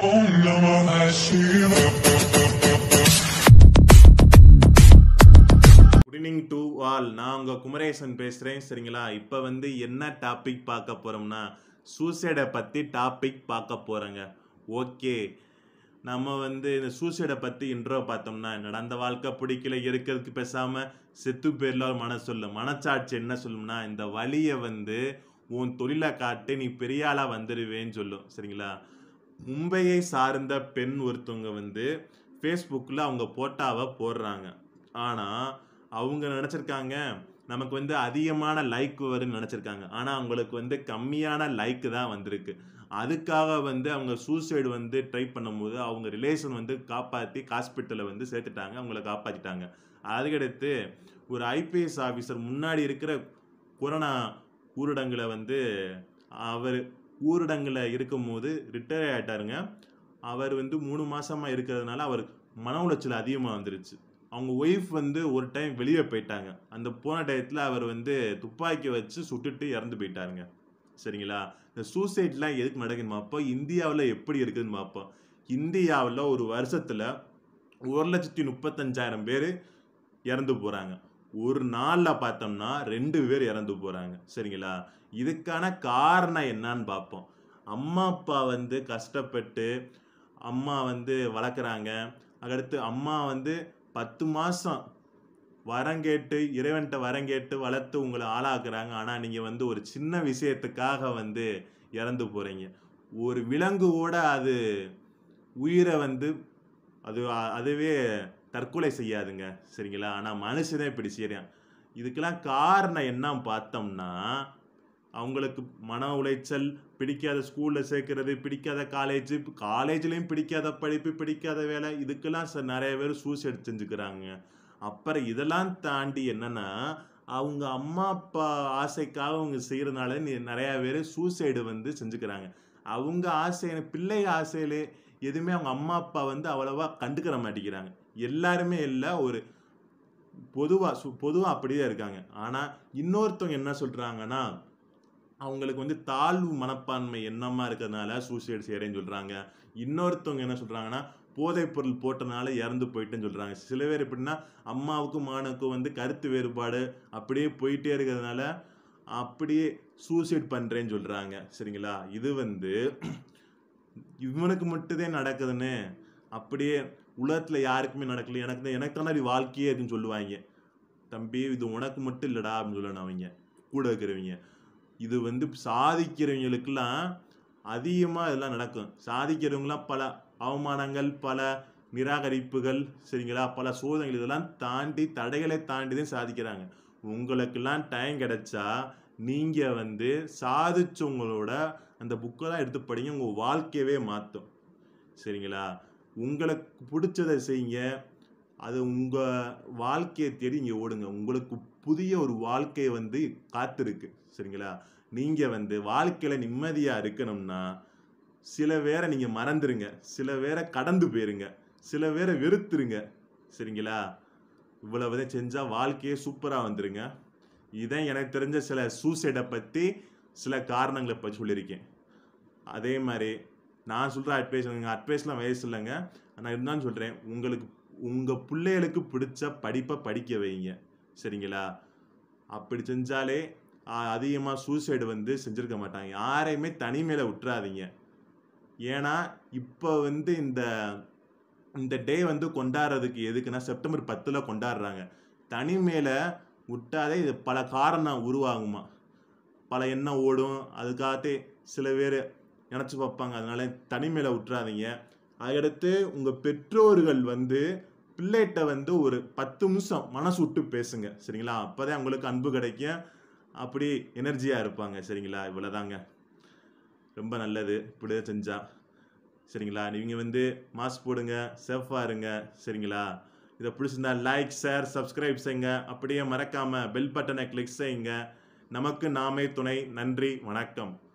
Om Namah Shivaya. Good evening to all நான் உங்கள் குமரேசன் பேசுகிறேன் சரிங்களா இப்போ வந்து என்ன டாபிக் பார்க்க போகிறோம்னா சூசைடை பற்றி டாபிக் பார்க்க போகிறோங்க ஓகே நம்ம வந்து இந்த சூசைடை பற்றி இன்ட்ரோ பார்த்தோம்னா நடந்த வாழ்க்கை பிடிக்கல இருக்கிறதுக்கு பேசாமல் செத்து பேரில் ஒரு மனசு சொல்லும் மனச்சாட்சி என்ன சொல்லும்னா இந்த வழியை வந்து உன் தொழிலை காட்டு நீ பெரிய ஆளாக வந்துடுவேன்னு சொல்லும் சரிங்களா மும்பையை சார்ந்த பெண் ஒருத்தவங்க வந்து ஃபேஸ்புக்கில் அவங்க போட்டாவை போடுறாங்க ஆனால் அவங்க நினச்சிருக்காங்க நமக்கு வந்து அதிகமான லைக் வரும்னு நினச்சிருக்காங்க ஆனால் அவங்களுக்கு வந்து கம்மியான லைக் தான் வந்திருக்கு அதுக்காக வந்து அவங்க சூசைடு வந்து ட்ரை பண்ணும்போது அவங்க ரிலேஷன் வந்து காப்பாற்றி ஹாஸ்பிட்டலில் வந்து சேர்த்துட்டாங்க அவங்கள காப்பாற்றிட்டாங்க அதுக்கடுத்து ஒரு ஐபிஎஸ் ஆஃபீஸர் முன்னாடி இருக்கிற கொரோனா ஊரடங்களை வந்து அவர் ஊரடங்கில் இருக்கும்போது ரிட்டையர் ஆகிட்டாருங்க அவர் வந்து மூணு மாசமா இருக்கிறதுனால அவர் மன உளைச்சல் அதிகமாக வந்துருச்சு அவங்க ஒய்ஃப் வந்து ஒரு டைம் வெளியே போயிட்டாங்க அந்த போன டயத்தில் அவர் வந்து துப்பாக்கி வச்சு சுட்டுட்டு இறந்து போயிட்டாருங்க சரிங்களா இந்த சூசைட்லாம் எதுக்கு நடக்குதுன்னு பார்ப்போம் இந்தியாவில் எப்படி இருக்குதுன்னு பார்ப்போம் இந்தியாவில் ஒரு வருஷத்தில் ஒரு லட்சத்தி முப்பத்தஞ்சாயிரம் பேர் இறந்து போகிறாங்க ஒரு நாளில் பார்த்தோம்னா ரெண்டு பேர் இறந்து போகிறாங்க சரிங்களா இதுக்கான காரணம் என்னன்னு பார்ப்போம் அம்மா அப்பா வந்து கஷ்டப்பட்டு அம்மா வந்து வளர்க்குறாங்க அதுக்கடுத்து அம்மா வந்து பத்து மாதம் வரங்கேட்டு இறைவன்கிட்ட வரங்கேட்டு வளர்த்து உங்களை ஆளாக்குறாங்க ஆனால் நீங்கள் வந்து ஒரு சின்ன விஷயத்துக்காக வந்து இறந்து போகிறீங்க ஒரு விலங்கு கூட அது உயிரை வந்து அது அதுவே தற்கொலை செய்யாதுங்க சரிங்களா ஆனால் மனுஷனே இப்படி செய்கிறான் இதுக்கெல்லாம் காரணம் என்ன பார்த்தோம்னா அவங்களுக்கு மன உளைச்சல் பிடிக்காத ஸ்கூலில் சேர்க்கறது பிடிக்காத காலேஜ் காலேஜ்லேயும் பிடிக்காத படிப்பு பிடிக்காத வேலை இதுக்கெல்லாம் ச நிறைய பேர் சூசைட் செஞ்சுக்கிறாங்க அப்புறம் இதெல்லாம் தாண்டி என்னன்னா அவங்க அம்மா அப்பா ஆசைக்காக அவங்க செய்கிறனால நிறையா பேர் சூசைடு வந்து செஞ்சுக்கிறாங்க அவங்க ஆசை பிள்ளை ஆசையிலே எதுவுமே அவங்க அம்மா அப்பா வந்து அவ்வளவா கண்டுக்கிற மாட்டேங்கிறாங்க எல்லாருமே இல்லை ஒரு பொதுவாக சு பொதுவாக அப்படியே இருக்காங்க ஆனால் இன்னொருத்தவங்க என்ன சொல்கிறாங்கன்னா அவங்களுக்கு வந்து தாழ்வு மனப்பான்மை எண்ணமாக இருக்கிறதுனால சூசைட் செய்கிறேன்னு சொல்கிறாங்க இன்னொருத்தவங்க என்ன சொல்கிறாங்கன்னா போதைப் பொருள் போட்டனால இறந்து போயிட்டுன்னு சொல்கிறாங்க சில பேர் எப்படின்னா அம்மாவுக்கும் மகனுக்கும் வந்து கருத்து வேறுபாடு அப்படியே போயிட்டே இருக்கிறதுனால அப்படியே சூசைட் பண்ணுறேன்னு சொல்கிறாங்க சரிங்களா இது வந்து இவனுக்கு மட்டும்தான் நடக்குதுன்னு அப்படியே உலகத்தில் யாருக்குமே நடக்கல எனக்கு தான் எனக்கு தானே வாழ்க்கையே இருக்குன்னு சொல்லுவாங்க தம்பி இது உனக்கு மட்டும் இல்லைடா அப்படின்னு சொல்லணும் அவங்க கூட இருக்கிறவங்க இது வந்து சாதிக்கிறவங்களுக்கெல்லாம் அதிகமாக இதெல்லாம் நடக்கும் சாதிக்கிறவங்களாம் பல அவமானங்கள் பல நிராகரிப்புகள் சரிங்களா பல சோதனைகள் இதெல்லாம் தாண்டி தடைகளை தாண்டி தான் சாதிக்கிறாங்க உங்களுக்கெல்லாம் டைம் கிடைச்சா நீங்கள் வந்து சாதிச்சவங்களோட அந்த புக்கை தான் எடுத்து படிங்க உங்கள் வாழ்க்கையவே மாற்றும் சரிங்களா உங்களுக்கு பிடிச்சதை செய்யுங்க அது உங்கள் வாழ்க்கையை தேடி இங்கே ஓடுங்க உங்களுக்கு புதிய ஒரு வாழ்க்கையை வந்து காத்திருக்கு சரிங்களா நீங்கள் வந்து வாழ்க்கையில் நிம்மதியாக இருக்கணும்னா சில பேரை நீங்கள் மறந்துருங்க சில பேரை கடந்து போயிருங்க சில பேரை வெறுத்துருங்க சரிங்களா இவ்வளவு செஞ்சால் வாழ்க்கையே சூப்பராக வந்துருங்க இதான் எனக்கு தெரிஞ்ச சில சூசைடை பற்றி சில காரணங்களை பற்றி சொல்லியிருக்கேன் அதே மாதிரி நான் சொல்கிற அட்வைஸ் எங்கள் அட்வைஸ்லாம் வயசு இல்லைங்க நான் இருந்தாலும் சொல்கிறேன் உங்களுக்கு உங்கள் பிள்ளைகளுக்கு பிடிச்ச படிப்பை படிக்க வைங்க சரிங்களா அப்படி செஞ்சாலே அதிகமாக சூசைடு வந்து செஞ்சுருக்க மாட்டாங்க யாரையுமே தனிமையில் விட்டுறாதீங்க ஏன்னா இப்போ வந்து இந்த இந்த டே வந்து கொண்டாடுறதுக்கு எதுக்குன்னா செப்டம்பர் பத்தில் கொண்டாடுறாங்க தனிமையில் விட்டாதே இது பல காரணம் உருவாகுமா பல எண்ணம் ஓடும் அதுக்காகத்தே சில பேர் நினச்சி பார்ப்பாங்க அதனால தனிமையில் விட்டுறாதீங்க அதுக்கடுத்து உங்கள் பெற்றோர்கள் வந்து பிள்ளைகிட்ட வந்து ஒரு பத்து நிமிஷம் மனசு விட்டு பேசுங்க சரிங்களா அப்போதான் உங்களுக்கு அன்பு கிடைக்கும் அப்படி எனர்ஜியாக இருப்பாங்க சரிங்களா இவ்வளோதாங்க ரொம்ப நல்லது இப்படியே செஞ்சா சரிங்களா நீங்கள் வந்து மாஸ்க் போடுங்க சேஃபாக இருங்க சரிங்களா இதை பிடிச்சிருந்தா லைக் ஷேர் சப்ஸ்கிரைப் செய்யுங்க அப்படியே மறக்காமல் பெல் பட்டனை கிளிக் செய்யுங்க நமக்கு நாமே துணை நன்றி வணக்கம்